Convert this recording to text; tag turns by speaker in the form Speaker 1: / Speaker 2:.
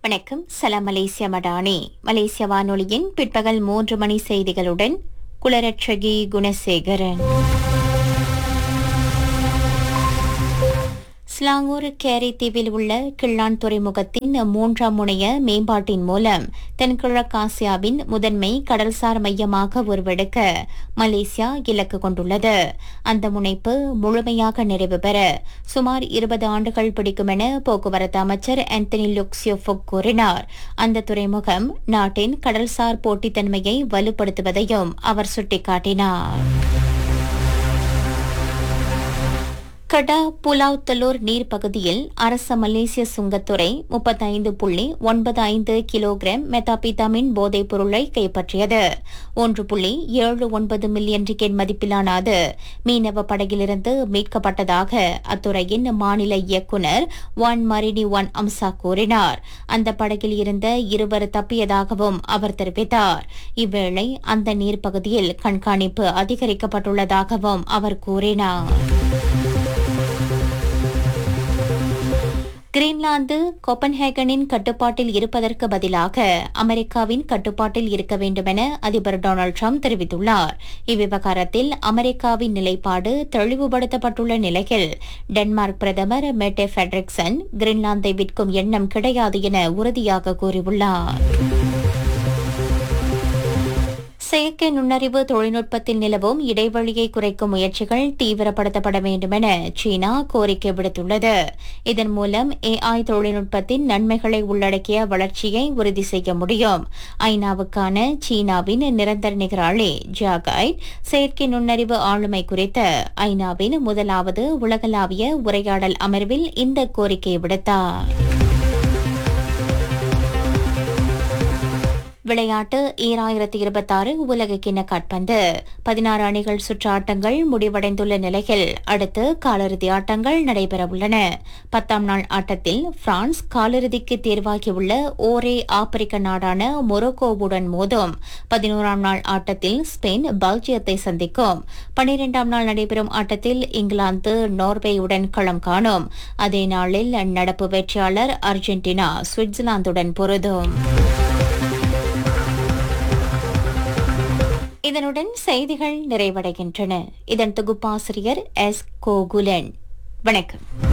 Speaker 1: வணக்கம் சலாம் மலேசியா மடானி மலேசிய வானொலியின் பிற்பகல் மூன்று மணி செய்திகளுடன் குலரட்சகி குணசேகரன் ஸ்லாங்கூர் கேரி தீவில் உள்ள கிள்ளான் துறைமுகத்தின் மூன்றாம் முனைய மேம்பாட்டின் மூலம் தென்கிழக்காசியாவின் முதன்மை கடல்சார் மையமாக உருவெடுக்க மலேசியா இலக்கு கொண்டுள்ளது அந்த முனைப்பு முழுமையாக நிறைவு பெற சுமார் இருபது ஆண்டுகள் பிடிக்கும் என போக்குவரத்து அமைச்சர் ஆந்தனி லுக்சியோஃபுக் கூறினார் அந்த துறைமுகம் நாட்டின் கடல்சார் போட்டித்தன்மையை வலுப்படுத்துவதையும் அவர் சுட்டிக்காட்டினார் கடா புலாவ் தலூர் நீர் பகுதியில் அரச மலேசிய சுங்கத்துறை முப்பத்தைந்து புள்ளி ஒன்பது ஐந்து கிலோகிராம் மெத்தாபிதாமின் போதைப் பொருளை கைப்பற்றியது ஒன்று புள்ளி ஏழு ஒன்பது மில்லியன் ரிக்கெட் மதிப்பிலான அது மீனவ படகிலிருந்து மீட்கப்பட்டதாக அத்துறையின் மாநில இயக்குநர் ஒன் மரினி ஒன் அம்சா கூறினார் அந்த படகில் இருந்த இருவர் தப்பியதாகவும் அவர் தெரிவித்தார் இவ்வேளை அந்த நீர்ப்பகுதியில் கண்காணிப்பு அதிகரிக்கப்பட்டுள்ளதாகவும் அவர் கூறினார் கிரீன்லாந்து கோப்பன்ஹேகனின் கட்டுப்பாட்டில் இருப்பதற்கு பதிலாக அமெரிக்காவின் கட்டுப்பாட்டில் இருக்க வேண்டும் என அதிபர் டொனால்டு ட்ரம்ப் தெரிவித்துள்ளார் இவ்விவகாரத்தில் அமெரிக்காவின் நிலைப்பாடு தெளிவுபடுத்தப்பட்டுள்ள நிலையில் டென்மார்க் பிரதமர் மெட்டே ஃபெட்ரிக்சன் கிரீன்லாந்தை விற்கும் எண்ணம் கிடையாது என உறுதியாக கூறியுள்ளார் செயற்கை நுண்ணறிவு தொழில்நுட்பத்தில் நிலவும் இடைவெளியை குறைக்கும் முயற்சிகள் தீவிரப்படுத்தப்பட வேண்டும் என சீனா கோரிக்கை விடுத்துள்ளது இதன் மூலம் ஏஐ தொழில்நுட்பத்தின் நன்மைகளை உள்ளடக்கிய வளர்ச்சியை உறுதி செய்ய முடியும் ஐநாவுக்கான சீனாவின் நிரந்தர நிகராளி ஜாகாய் செயற்கை நுண்ணறிவு ஆளுமை குறித்த ஐநாவின் முதலாவது உலகளாவிய உரையாடல் அமர்வில் இந்த கோரிக்கை விடுத்தார் விளையாட்டு ஈராயிரத்தி இருபத்தாறு உலக கிண்ண காட்பந்து பதினாறு அணிகள் சுற்று ஆட்டங்கள் முடிவடைந்துள்ள நிலையில் அடுத்து காலிறுதி ஆட்டங்கள் நடைபெறவுள்ளன பத்தாம் நாள் ஆட்டத்தில் பிரான்ஸ் காலிறுதிக்கு தேர்வாகியுள்ள ஓரே ஆப்பிரிக்க நாடான மொரோக்கோவுடன் மோதும் பதினோராம் நாள் ஆட்டத்தில் ஸ்பெயின் பெல்ஜியத்தை சந்திக்கும் பனிரெண்டாம் நாள் நடைபெறும் ஆட்டத்தில் இங்கிலாந்து நார்வேயுடன் களம் காணும் அதே நாளில் நடப்பு வெற்றியாளர் அர்ஜென்டினா சுவிட்சர்லாந்துடன் பொருதும் இதனுடன் செய்திகள் நிறைவடைகின்றன இதன் தொகுப்பாசிரியர் எஸ் கோகுலன் வணக்கம்